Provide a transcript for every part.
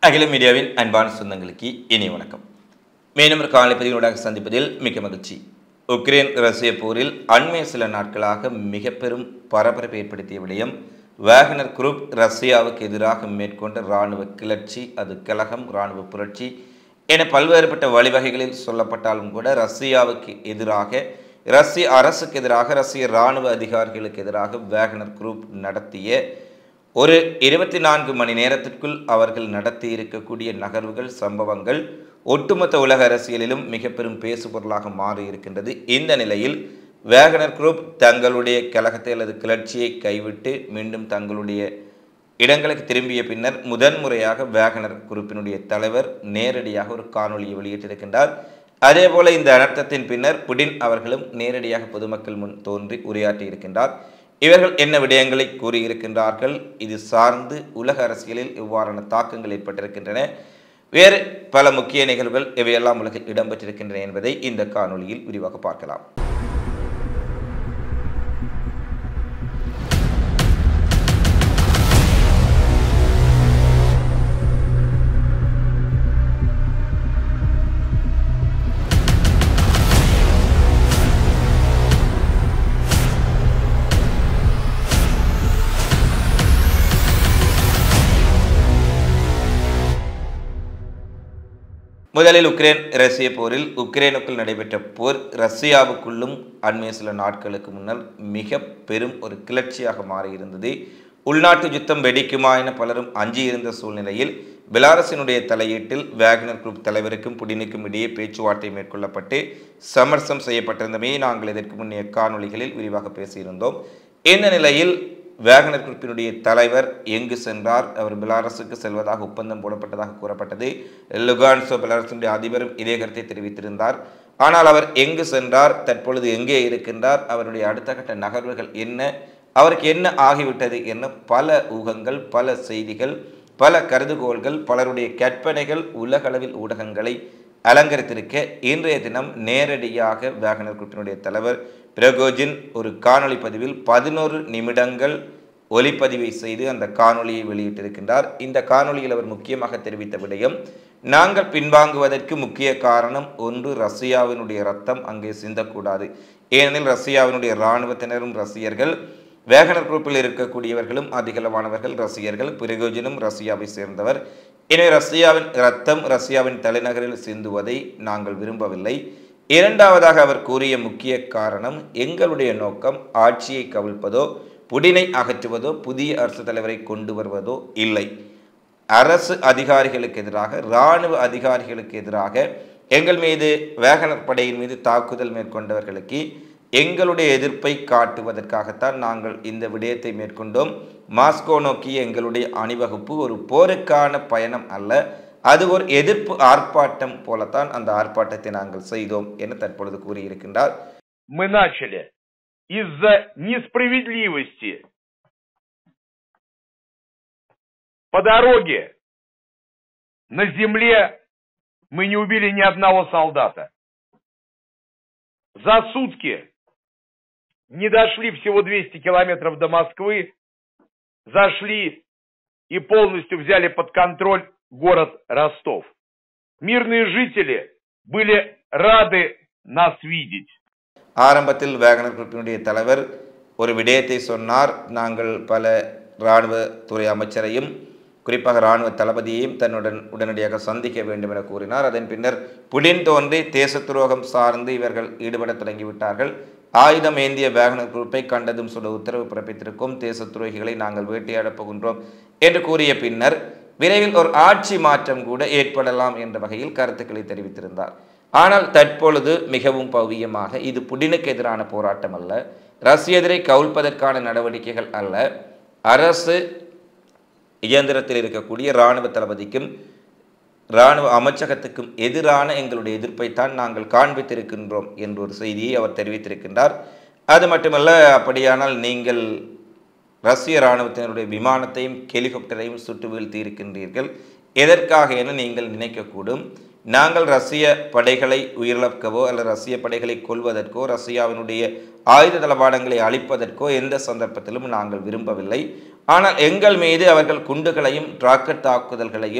அகில மீடியாவின் அன்பான சொந்தங்களுக்கு இனி வணக்கம் மேலும் ஒரு காலை பதிவினூடாக சந்திப்பதில் மிக்க மகிழ்ச்சி உக்ரைன் ரஷ்ய போரில் அண்மைய சில நாட்களாக மிக பெரும் பரபரப்பை ஏற்படுத்திய விடயம் வேகனர் குரூப் ரஷ்யாவுக்கு எதிராக மேற்கொண்ட இராணுவ கிளர்ச்சி அது கலகம் இராணுவ புரட்சி என பல்வேறுபட்ட வழிவகைகளில் சொல்லப்பட்டாலும் கூட ரஷ்யாவுக்கு எதிராக ரஷ்ய அரசுக்கு எதிராக ரஷ்ய இராணுவ அதிகாரிகளுக்கு எதிராக வேகனர் குரூப் நடத்திய ஒரு இருபத்தி நான்கு மணி நேரத்திற்குள் அவர்கள் நடத்தி இருக்கக்கூடிய நகர்வுகள் சம்பவங்கள் ஒட்டுமொத்த உலக அரசியலிலும் மிக பெரும் பேசுபொருளாக மாறி இருக்கின்றது இந்த நிலையில் வேகனர் குரூப் தங்களுடைய கழகத்தை அல்லது கிளர்ச்சியை கைவிட்டு மீண்டும் தங்களுடைய இடங்களுக்கு திரும்பிய பின்னர் முதன்முறையாக வேகனர் குரூப்பினுடைய தலைவர் நேரடியாக ஒரு காணொலியை வெளியிட்டிருக்கின்றார் அதேபோல இந்த அனர்த்தத்தின் பின்னர் புடின் அவர்களும் நேரடியாக பொதுமக்கள் முன் தோன்றி உரையாற்றி இருக்கின்றார் இவர்கள் என்ன விடயங்களை கூறியிருக்கின்றார்கள் இது சார்ந்து உலக அரசியலில் இவ்வாறான தாக்கங்கள் ஏற்பட்டிருக்கின்றன வேறு பல முக்கிய நிகழ்வுகள் இவையெல்லாம் உலகில் இடம்பெற்றிருக்கின்றன என்பதை இந்த காணொளியில் விரிவாக பார்க்கலாம் முதலில் உக்ரைன் ரஷ்ய போரில் உக்ரைனுக்குள் நடைபெற்ற போர் ரஷ்யாவுக்குள்ளும் அண்மைய சில நாட்களுக்கு முன்னர் மிக பெரும் ஒரு கிளர்ச்சியாக மாறியிருந்தது உள்நாட்டு யுத்தம் வெடிக்குமா என பலரும் அஞ்சியிருந்த சூழ்நிலையில் பெலாரஸினுடைய தலையீட்டில் வேகனர் குரூப் தலைவருக்கும் புடினுக்கும் இடையே பேச்சுவார்த்தை மேற்கொள்ளப்பட்டு சமரசம் செய்யப்பட்டிருந்தமையை நாங்கள் இதற்கு முன்னைய காணொளிகளில் விரிவாக பேசியிருந்தோம் இந்த நிலையில் வேகனர் குரூப்பினுடைய தலைவர் எங்கு சென்றார் அவர் பெலாரஸுக்கு செல்வதாக ஒப்பந்தம் போடப்பட்டதாக கூறப்பட்டது லுகான்சோ பெலாரஸினுடைய அதிபரும் இதே கருத்தை தெரிவித்திருந்தார் ஆனால் அவர் எங்கு சென்றார் தற்பொழுது எங்கே இருக்கின்றார் அவருடைய அடுத்த கட்ட நகர்வுகள் என்ன அவருக்கு என்ன ஆகிவிட்டது என்ன பல ஊகங்கள் பல செய்திகள் பல கருதுகோள்கள் பலருடைய கற்பனைகள் உலகளவில் ஊடகங்களை அலங்கரித்திருக்க இன்றைய தினம் நேரடியாக வேகனர் குரூப்பினுடைய தலைவர் பிரகோஜின் ஒரு காணொளி பதிவில் பதினோரு நிமிடங்கள் ஒலிப்பதிவை செய்து அந்த காணொளியை வெளியிட்டிருக்கின்றார் இந்த காணொளியில் அவர் முக்கியமாக தெரிவித்த விடயம் நாங்கள் பின்வாங்குவதற்கு முக்கிய காரணம் ஒன்று ரஷ்யாவினுடைய ரத்தம் அங்கே சிந்தக்கூடாது ஏனெனில் ரஷ்யாவினுடைய இராணுவத்தினரும் ரஷ்யர்கள் வேகனர் குரூப்பில் இருக்கக்கூடியவர்களும் அதிகளவானவர்கள் ரஷ்யர்கள் பிரிகோஜினும் ரஷ்யாவை சேர்ந்தவர் எனவே ரஷ்யாவின் ரத்தம் ரஷ்யாவின் தலைநகரில் சிந்துவதை நாங்கள் விரும்பவில்லை இரண்டாவதாக அவர் கூறிய முக்கிய காரணம் எங்களுடைய நோக்கம் ஆட்சியை கவிழ்ப்பதோ புடினை அகற்றுவதோ புதிய அரசு தலைவரை கொண்டு வருவதோ இல்லை அரசு அதிகாரிகளுக்கு எதிராக இராணுவ அதிகாரிகளுக்கு எதிராக எங்கள் மீது வேகனர் படையின் மீது தாக்குதல் மேற்கொண்டவர்களுக்கு எங்களுடைய எதிர்ப்பை காட்டுவதற்காகத்தான் நாங்கள் இந்த விடயத்தை மேற்கொண்டோம் மாஸ்கோ நோக்கிய எங்களுடைய அணிவகுப்பு ஒரு போருக்கான பயணம் அல்ல அது ஒரு எதிர்ப்பு ஆர்ப்பாட்டம் போலத்தான் அந்த ஆர்ப்பாட்டத்தை நாங்கள் செய்தோம் என தற்பொழுது கூறியிருக்கின்றார் мы начали из-за несправедливости по дороге на земле мы не убили ни одного солдата. За сутки не дошли всего 200 километров до Москвы, зашли и полностью взяли под контроль город Ростов. Мирные жители были рады нас видеть. ஆரம்பத்தில் வேகனர் குரூப்பினுடைய தலைவர் ஒரு விடயத்தை சொன்னார் நாங்கள் பல இராணுவ துறை அமைச்சரையும் குறிப்பாக இராணுவ தளபதியையும் தன்னுடன் உடனடியாக சந்திக்க வேண்டும் என கூறினார் அதன் பின்னர் புடின் தோன்றி தேச துரோகம் சார்ந்து இவர்கள் ஈடுபட தொடங்கிவிட்டார்கள் ஆயுதம் ஏந்திய வேகனர் குரூப்பை கண்டதும் சுட உத்தரவு பிறப்பித்திருக்கும் தேச துரோகிகளை நாங்கள் வேட்டையாடப் போகின்றோம் என்று கூறிய பின்னர் விரைவில் ஒரு ஆட்சி மாற்றம் கூட ஏற்படலாம் என்ற வகையில் கருத்துக்களை தெரிவித்திருந்தார் ஆனால் தற்பொழுது மிகவும் பவ்யமாக இது புடினுக்கு எதிரான போராட்டம் அல்ல ரஷ்ய எதிரை கவிழ்ப்பதற்கான நடவடிக்கைகள் அல்ல அரசு இயந்திரத்தில் இருக்கக்கூடிய இராணுவ தளபதிக்கும் இராணுவ அமைச்சகத்துக்கும் எதிரான எங்களுடைய எதிர்ப்பைத்தான் நாங்கள் காண்பித்திருக்கின்றோம் என்ற ஒரு செய்தியை அவர் தெரிவித்திருக்கின்றார் அது மட்டுமல்ல அப்படியானால் நீங்கள் ரஷ்ய இராணுவத்தினருடைய விமானத்தையும் ஹெலிகாப்டரையும் சுட்டு வீழ்த்தி இருக்கின்றீர்கள் எதற்காக என நீங்கள் நினைக்கக்கூடும் நாங்கள் ரஷ்ய படைகளை உயிரிழக்கவோ அல்லது ரஷ்ய படைகளை கொல்வதற்கோ ரஷ்யாவினுடைய ஆயுத தளபாடங்களை அழிப்பதற்கோ எந்த சந்தர்ப்பத்திலும் நாங்கள் விரும்பவில்லை ஆனால் எங்கள் மீது அவர்கள் குண்டுகளையும் ராக்கெட் தாக்குதல்களையும்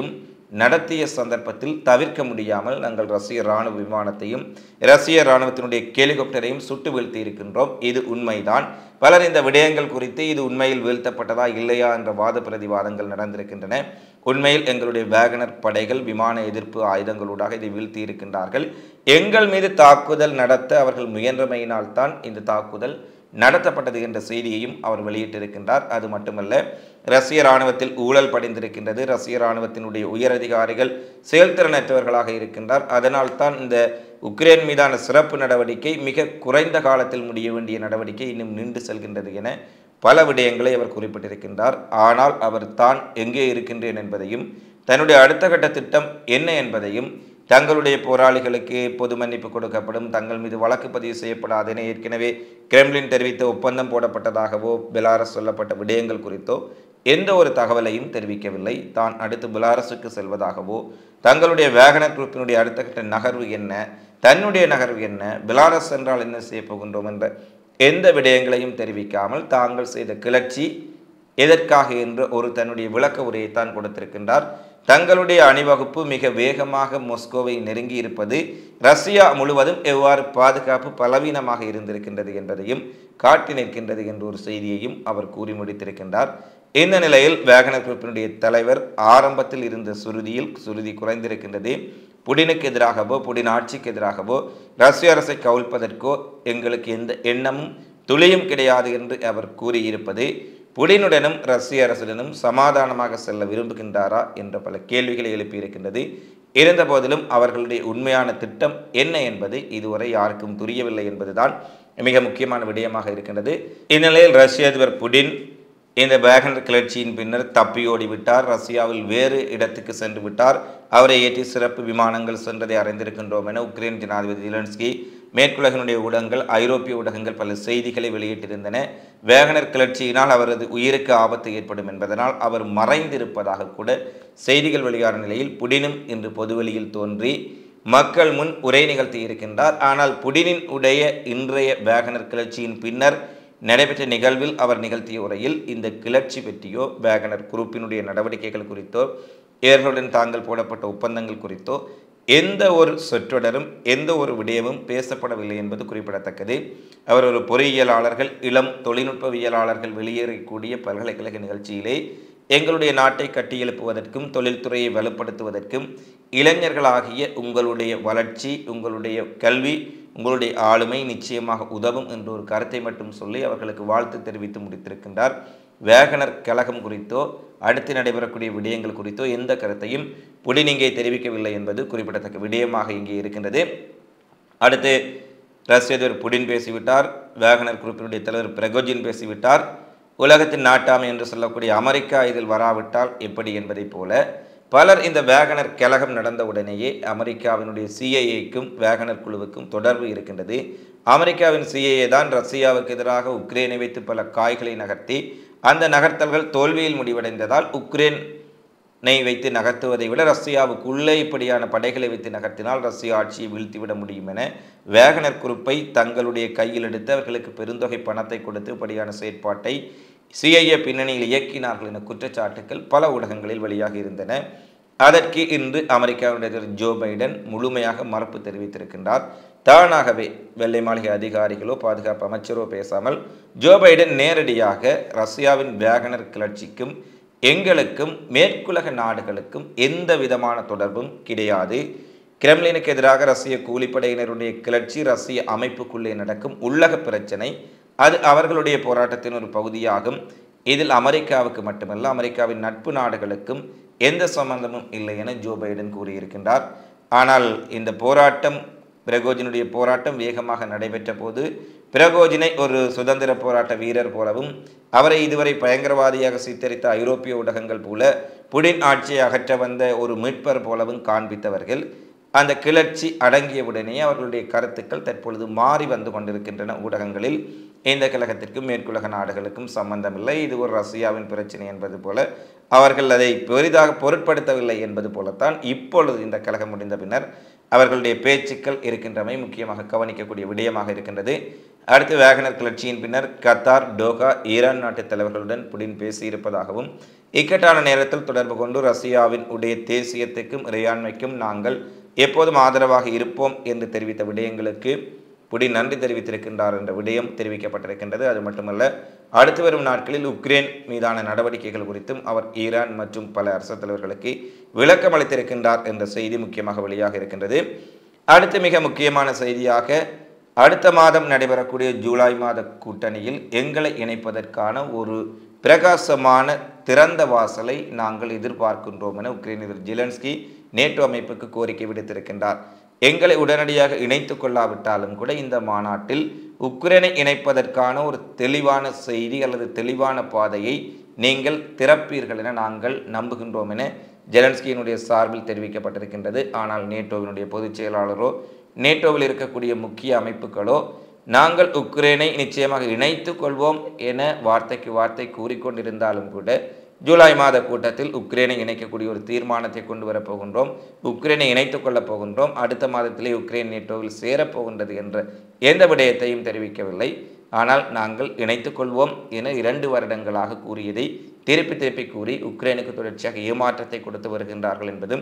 நடத்திய சந்தர்ப்பத்தில் தவிர்க்க முடியாமல் நாங்கள் ரஷ்ய இராணுவ விமானத்தையும் ரஷ்ய இராணுவத்தினுடைய ஹெலிகாப்டரையும் சுட்டு வீழ்த்தி இருக்கின்றோம் இது உண்மைதான் பலர் இந்த விடயங்கள் குறித்து இது உண்மையில் வீழ்த்தப்பட்டதா இல்லையா என்ற வாத பிரதிவாதங்கள் நடந்திருக்கின்றன உண்மையில் எங்களுடைய வேகனர் படைகள் விமான எதிர்ப்பு ஆயுதங்களூடாக இதை வீழ்த்தி இருக்கின்றார்கள் எங்கள் மீது தாக்குதல் நடத்த அவர்கள் முயன்றமையினால் தான் இந்த தாக்குதல் நடத்தப்பட்டது என்ற செய்தியையும் அவர் வெளியிட்டிருக்கின்றார் அது மட்டுமல்ல ரஷ்ய இராணுவத்தில் ஊழல் படிந்திருக்கின்றது ரஷ்ய இராணுவத்தினுடைய உயரதிகாரிகள் செயல்திறனற்றவர்களாக இருக்கின்றார் அதனால் தான் இந்த உக்ரைன் மீதான சிறப்பு நடவடிக்கை மிக குறைந்த காலத்தில் முடிய வேண்டிய நடவடிக்கை இன்னும் நின்று செல்கின்றது என பல விடயங்களை அவர் குறிப்பிட்டிருக்கின்றார் ஆனால் அவர் தான் எங்கே இருக்கின்றேன் என்பதையும் தன்னுடைய அடுத்த கட்ட திட்டம் என்ன என்பதையும் தங்களுடைய போராளிகளுக்கு பொது மன்னிப்பு கொடுக்கப்படும் தங்கள் மீது வழக்கு பதிவு செய்யப்படாது என ஏற்கனவே கிரெம்லின் தெரிவித்த ஒப்பந்தம் போடப்பட்டதாகவோ பெலாரஸ் சொல்லப்பட்ட விடயங்கள் குறித்தோ எந்த ஒரு தகவலையும் தெரிவிக்கவில்லை தான் அடுத்து பெலாரஸுக்கு செல்வதாகவோ தங்களுடைய வேகனர் குரூப்பினுடைய அடுத்த கட்ட நகர்வு என்ன தன்னுடைய நகர்வு என்ன பெலாரஸ் என்றால் என்ன செய்ய போகின்றோம் என்ற எந்த விடயங்களையும் தெரிவிக்காமல் தாங்கள் செய்த கிளர்ச்சி எதற்காக என்று ஒரு தன்னுடைய விளக்க உரையைத்தான் கொடுத்திருக்கின்றார் தங்களுடைய அணிவகுப்பு மிக வேகமாக மொஸ்கோவை நெருங்கி இருப்பது ரஷ்யா முழுவதும் எவ்வாறு பாதுகாப்பு பலவீனமாக இருந்திருக்கின்றது என்பதையும் காட்டி நிற்கின்றது என்ற ஒரு செய்தியையும் அவர் கூறி முடித்திருக்கின்றார் இந்த நிலையில் வேகனர் குரூப்பினுடைய தலைவர் ஆரம்பத்தில் இருந்த சுருதியில் சுருதி குறைந்திருக்கின்றது புடினுக்கு எதிராகவோ புடின் ஆட்சிக்கு எதிராகவோ ரஷ்ய அரசை கவிழ்ப்பதற்கோ எங்களுக்கு எந்த எண்ணமும் துளியும் கிடையாது என்று அவர் கூறியிருப்பது புடினுடனும் ரஷ்ய அரசுடனும் சமாதானமாக செல்ல விரும்புகின்றாரா என்ற பல கேள்விகளை எழுப்பியிருக்கின்றது இருந்த போதிலும் அவர்களுடைய உண்மையான திட்டம் என்ன என்பது இதுவரை யாருக்கும் புரியவில்லை என்பதுதான் மிக முக்கியமான விடயமாக இருக்கின்றது இந்நிலையில் ரஷ்ய அதிபர் புடின் இந்த வேகனர் கிளர்ச்சியின் பின்னர் தப்பியோடி விட்டார் ரஷ்யாவில் வேறு இடத்துக்கு சென்று விட்டார் அவரை ஏற்றி சிறப்பு விமானங்கள் சென்றதை அறிந்திருக்கின்றோம் என உக்ரைன் ஜனாதிபதி ஜிலன்ஸ்கி மேற்குலகினுடைய ஊடகங்கள் ஐரோப்பிய ஊடகங்கள் பல செய்திகளை வெளியிட்டிருந்தன வேகனர் கிளர்ச்சியினால் அவரது உயிருக்கு ஆபத்து ஏற்படும் என்பதனால் அவர் மறைந்திருப்பதாக கூட செய்திகள் வெளியான நிலையில் புடினும் இன்று பொதுவெளியில் தோன்றி மக்கள் முன் உரை நிகழ்த்தி இருக்கின்றார் ஆனால் புடினின் உடைய இன்றைய வேகனர் கிளர்ச்சியின் பின்னர் நடைபெற்ற நிகழ்வில் அவர் நிகழ்த்திய உரையில் இந்த கிளர்ச்சி பற்றியோ வேகனர் குரூப்பினுடைய நடவடிக்கைகள் குறித்தோ இவர்களுடன் தாங்கள் போடப்பட்ட ஒப்பந்தங்கள் குறித்தோ எந்த ஒரு சொற்றொடரும் எந்த ஒரு விடயமும் பேசப்படவில்லை என்பது குறிப்பிடத்தக்கது அவர் ஒரு பொறியியலாளர்கள் இளம் தொழில்நுட்பவியலாளர்கள் வெளியேறக்கூடிய பல்கலைக்கழக நிகழ்ச்சியிலே எங்களுடைய நாட்டை கட்டியெழுப்புவதற்கும் தொழில்துறையை வலுப்படுத்துவதற்கும் இளைஞர்களாகிய உங்களுடைய வளர்ச்சி உங்களுடைய கல்வி உங்களுடைய ஆளுமை நிச்சயமாக உதவும் என்ற ஒரு கருத்தை மட்டும் சொல்லி அவர்களுக்கு வாழ்த்து தெரிவித்து முடித்திருக்கின்றார் வேகனர் கழகம் குறித்தோ அடுத்து நடைபெறக்கூடிய விடயங்கள் குறித்தோ எந்த கருத்தையும் புடின் இங்கே தெரிவிக்கவில்லை என்பது குறிப்பிடத்தக்க விடயமாக இங்கே இருக்கின்றது அடுத்து ரஷ்ய அதிபர் புடின் பேசிவிட்டார் வேகனர் குரூப்பினுடைய தலைவர் பிரகோஜின் பேசிவிட்டார் உலகத்தின் நாட்டாமை என்று சொல்லக்கூடிய அமெரிக்கா இதில் வராவிட்டால் எப்படி என்பதைப் போல பலர் இந்த வேகனர் கழகம் நடந்த உடனேயே அமெரிக்காவினுடைய சிஐஏக்கும் வேகனர் குழுவுக்கும் தொடர்பு இருக்கின்றது அமெரிக்காவின் சிஐஏ தான் ரஷ்யாவுக்கு எதிராக உக்ரைனை வைத்து பல காய்களை நகர்த்தி அந்த நகர்த்தல்கள் தோல்வியில் முடிவடைந்ததால் உக்ரைனை வைத்து நகர்த்துவதை விட ரஷ்யாவுக்குள்ளே இப்படியான படைகளை வைத்து நகர்த்தினால் ரஷ்ய ஆட்சியை வீழ்த்திவிட முடியும் என வேகனர் குரூப்பை தங்களுடைய கையில் எடுத்து அவர்களுக்கு பெருந்தொகை பணத்தை கொடுத்து இப்படியான செயற்பாட்டை சிஐஏ பின்னணியில் இயக்கினார்கள் என குற்றச்சாட்டுக்கள் பல ஊடகங்களில் வெளியாகி இருந்தன அதற்கு இன்று அமெரிக்காவுடைய அதிபர் ஜோ பைடன் முழுமையாக மறுப்பு தெரிவித்திருக்கின்றார் தானாகவே வெள்ளை மாளிகை அதிகாரிகளோ பாதுகாப்பு அமைச்சரோ பேசாமல் ஜோ பைடன் நேரடியாக ரஷ்யாவின் வேகனர் கிளர்ச்சிக்கும் எங்களுக்கும் மேற்குலக நாடுகளுக்கும் எந்த விதமான தொடர்பும் கிடையாது கிரெம்லினுக்கு எதிராக ரஷ்ய கூலிப்படையினருடைய கிளர்ச்சி ரஷ்ய அமைப்புக்குள்ளே நடக்கும் உள்ளக பிரச்சனை அது அவர்களுடைய போராட்டத்தின் ஒரு பகுதியாகும் இதில் அமெரிக்காவுக்கு மட்டுமல்ல அமெரிக்காவின் நட்பு நாடுகளுக்கும் எந்த சம்பந்தமும் இல்லை என ஜோ பைடன் கூறியிருக்கின்றார் ஆனால் இந்த போராட்டம் பிரகோஜினுடைய போராட்டம் வேகமாக நடைபெற்ற போது பிரகோஜினை ஒரு சுதந்திர போராட்ட வீரர் போலவும் அவரை இதுவரை பயங்கரவாதியாக சித்தரித்த ஐரோப்பிய ஊடகங்கள் போல புடின் ஆட்சியை அகற்ற வந்த ஒரு மீட்பர் போலவும் காண்பித்தவர்கள் அந்த கிளர்ச்சி அடங்கியவுடனே அவர்களுடைய கருத்துக்கள் தற்பொழுது மாறி வந்து கொண்டிருக்கின்றன ஊடகங்களில் இந்த கழகத்திற்கும் மேற்குலக நாடுகளுக்கும் சம்பந்தமில்லை இது ஒரு ரஷ்யாவின் பிரச்சனை என்பது போல அவர்கள் அதை பெரிதாக பொருட்படுத்தவில்லை என்பது போலத்தான் இப்பொழுது இந்த கழகம் முடிந்த பின்னர் அவர்களுடைய பேச்சுக்கள் இருக்கின்றமை முக்கியமாக கவனிக்கக்கூடிய விடயமாக இருக்கின்றது அடுத்து வேகனர் கிளர்ச்சியின் பின்னர் கத்தார் டோகா ஈரான் நாட்டு தலைவர்களுடன் புடின் பேசியிருப்பதாகவும் இக்கட்டான நேரத்தில் தொடர்பு கொண்டு ரஷ்யாவின் உடைய தேசியத்துக்கும் இறையாண்மைக்கும் நாங்கள் எப்போதும் ஆதரவாக இருப்போம் என்று தெரிவித்த விடயங்களுக்கு புடி நன்றி தெரிவித்திருக்கின்றார் என்ற விடயம் தெரிவிக்கப்பட்டிருக்கின்றது அது மட்டுமல்ல அடுத்து வரும் நாட்களில் உக்ரைன் மீதான நடவடிக்கைகள் குறித்தும் அவர் ஈரான் மற்றும் பல அரசு தலைவர்களுக்கு விளக்கம் அளித்திருக்கின்றார் என்ற செய்தி முக்கியமாக வெளியாக இருக்கின்றது அடுத்து மிக முக்கியமான செய்தியாக அடுத்த மாதம் நடைபெறக்கூடிய ஜூலை மாத கூட்டணியில் எங்களை இணைப்பதற்கான ஒரு பிரகாசமான திறந்த வாசலை நாங்கள் எதிர்பார்க்கின்றோம் என உக்ரைன் எதிர் ஜிலன்ஸ்கி நேட்டோ அமைப்புக்கு கோரிக்கை விடுத்திருக்கின்றார் எங்களை உடனடியாக இணைத்துக் கொள்ளாவிட்டாலும் கூட இந்த மாநாட்டில் உக்ரைனை இணைப்பதற்கான ஒரு தெளிவான செய்தி அல்லது தெளிவான பாதையை நீங்கள் திறப்பீர்கள் என நாங்கள் நம்புகின்றோம் என ஜெலன்ஸ்கியினுடைய சார்பில் தெரிவிக்கப்பட்டிருக்கின்றது ஆனால் நேட்டோவினுடைய பொதுச் செயலாளரோ நேட்டோவில் இருக்கக்கூடிய முக்கிய அமைப்புகளோ நாங்கள் உக்ரைனை நிச்சயமாக இணைத்துக் கொள்வோம் என வார்த்தைக்கு வார்த்தை கூறிக்கொண்டிருந்தாலும் கூட ஜூலை மாத கூட்டத்தில் உக்ரைனை இணைக்கக்கூடிய ஒரு தீர்மானத்தை கொண்டு வரப்போகின்றோம் உக்ரைனை இணைத்துக் கொள்ளப் போகின்றோம் அடுத்த மாதத்திலே உக்ரைன் நேட்டோவில் சேரப்போகின்றது என்ற எந்த விடயத்தையும் தெரிவிக்கவில்லை ஆனால் நாங்கள் இணைத்துக் கொள்வோம் என இரண்டு வருடங்களாக கூறியதை திருப்பி திருப்பி கூறி உக்ரைனுக்கு தொடர்ச்சியாக ஏமாற்றத்தை கொடுத்து வருகின்றார்கள் என்பதும்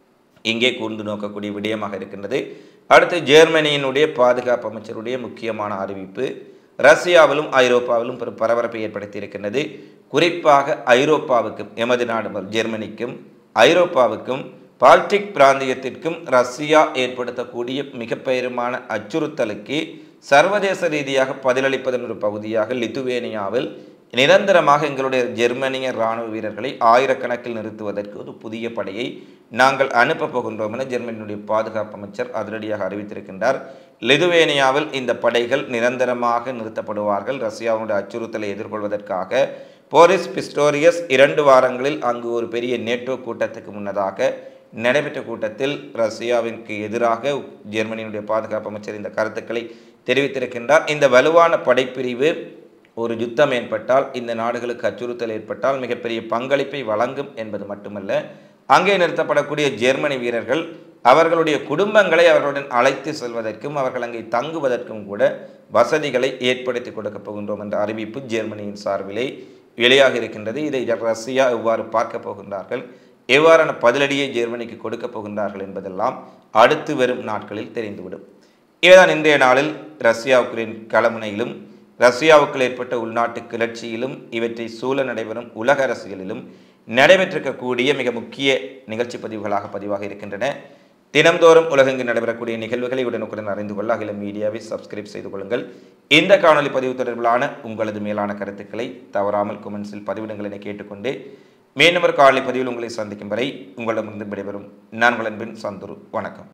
இங்கே கூர்ந்து நோக்கக்கூடிய விடயமாக இருக்கின்றது அடுத்து ஜெர்மனியினுடைய பாதுகாப்பு அமைச்சருடைய முக்கியமான அறிவிப்பு ரஷ்யாவிலும் ஐரோப்பாவிலும் பெரும் பரபரப்பை ஏற்படுத்தி இருக்கின்றது குறிப்பாக ஐரோப்பாவுக்கும் எமது நாடு ஜெர்மனிக்கும் ஐரோப்பாவுக்கும் பால்டிக் பிராந்தியத்திற்கும் ரஷ்யா ஏற்படுத்தக்கூடிய மிக பெருமான அச்சுறுத்தலுக்கு சர்வதேச ரீதியாக பதிலளிப்பதன் ஒரு பகுதியாக லித்துவேனியாவில் நிரந்தரமாக எங்களுடைய ஜெர்மனிய இராணுவ வீரர்களை ஆயிரக்கணக்கில் நிறுத்துவதற்கு ஒரு புதிய படையை நாங்கள் அனுப்பப் போகின்றோம் என ஜெர்மனியினுடைய பாதுகாப்பு அமைச்சர் அதிரடியாக அறிவித்திருக்கின்றார் லிதுவேனியாவில் இந்த படைகள் நிரந்தரமாக நிறுத்தப்படுவார்கள் ரஷ்யாவுடைய அச்சுறுத்தலை எதிர்கொள்வதற்காக போரிஸ் பிஸ்டோரியஸ் இரண்டு வாரங்களில் அங்கு ஒரு பெரிய நேட்டோ கூட்டத்துக்கு முன்னதாக நடைபெற்ற கூட்டத்தில் ரஷ்யாவிற்கு எதிராக ஜெர்மனியினுடைய பாதுகாப்பு அமைச்சர் இந்த கருத்துக்களை தெரிவித்திருக்கின்றார் இந்த வலுவான படைப்பிரிவு ஒரு யுத்தம் ஏற்பட்டால் இந்த நாடுகளுக்கு அச்சுறுத்தல் ஏற்பட்டால் மிகப்பெரிய பங்களிப்பை வழங்கும் என்பது மட்டுமல்ல அங்கே நிறுத்தப்படக்கூடிய ஜெர்மனி வீரர்கள் அவர்களுடைய குடும்பங்களை அவர்களுடன் அழைத்து செல்வதற்கும் அவர்கள் அங்கே தங்குவதற்கும் கூட வசதிகளை ஏற்படுத்தி கொடுக்கப் போகின்றோம் என்ற அறிவிப்பு ஜெர்மனியின் சார்பிலே வெளியாக இருக்கின்றது இதை ரஷ்யா எவ்வாறு பார்க்க போகின்றார்கள் எவ்வாறான பதிலடியை ஜெர்மனிக்கு கொடுக்கப் போகின்றார்கள் என்பதெல்லாம் அடுத்து வரும் நாட்களில் தெரிந்துவிடும் இதுதான் இன்றைய நாளில் ரஷ்யா உக்ரைன் களமுனையிலும் ரஷ்யாவுக்குள் ஏற்பட்ட உள்நாட்டு கிளர்ச்சியிலும் இவற்றை சூழ நடைபெறும் உலக அரசியலிலும் நடைபெற்றிருக்கக்கூடிய மிக முக்கிய நிகழ்ச்சி பதிவுகளாக பதிவாக இருக்கின்றன தினம்தோறும் உலகெங்கு நடைபெறக்கூடிய நிகழ்வுகளை உடனுக்குடன் அறிந்து கொள்ள அகில மீடியாவை சப்ஸ்கிரைப் செய்து கொள்ளுங்கள் இந்த காணொலி பதிவு தொடர்பிலான உங்களது மேலான கருத்துக்களை தவறாமல் கொமெண்ட்ஸில் பதிவிடுங்கள் என கேட்டுக்கொண்டு மீண்டும் ஒரு காணொலி பதிவில் உங்களை சந்திக்கும் வரை உங்களிடமிருந்து விடைபெறும் நான் உங்கள் அன்பின் சந்துரு வணக்கம்